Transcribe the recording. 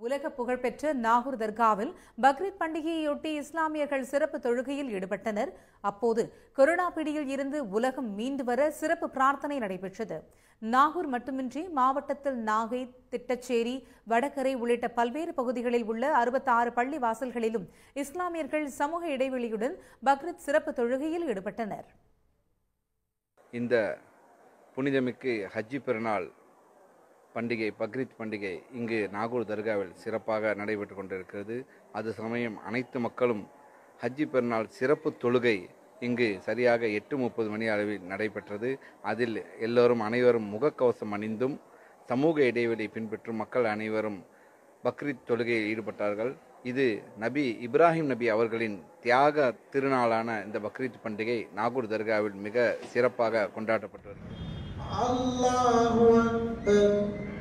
உலக புகழ்பெற்ற நாகூர் தர்காவில் பக்ரீத் பண்டிகையொட்டி இஸ்லாமியர்கள் சிறப்பு தொழுகையில் ஈடுபட்டனர் அப்போது கொரோனா பிடியில் இருந்து உலகம் மீண்டு வர சிறப்பு பிரார்த்தனை நடைபெற்றது நாகூர் மட்டுமின்றி மாவட்டத்தில் நாகை திட்டச்சேரி வடகரை உள்ளிட்ட பல்வேறு பகுதிகளில் உள்ள அறுபத்தாறு பள்ளி வாசல்களிலும் இஸ்லாமியர்கள் சமூக இடைவெளியுடன் பக்ரீத் சிறப்பு தொழுகையில் ஈடுபட்டனர் இந்த புனிதமிக்கு ஹஜ்ஜி பெருநாள் பண்டிகை பக்ரீத் பண்டிகை இங்கு நாகூர் தர்காவில் சிறப்பாக நடைபெற்று கொண்டிருக்கிறது அது சமயம் அனைத்து மக்களும் ஹஜ்ஜி பெருநாள் சிறப்பு தொழுகை இங்கு சரியாக எட்டு முப்பது மணி அளவில் நடைபெற்றது அதில் எல்லோரும் அனைவரும் முகக்கவசம் அணிந்தும் சமூக இடைவெளி பின்பற்றும் மக்கள் அனைவரும் பக்ரீத் தொழுகையில் ஈடுபட்டார்கள் இது நபி இப்ராஹிம் நபி அவர்களின் தியாக திருநாளான இந்த பக்ரீத் பண்டிகை நாகூர் தர்காவில் மிக சிறப்பாக கொண்டாடப்பட்டு வருகிறது الله أكبر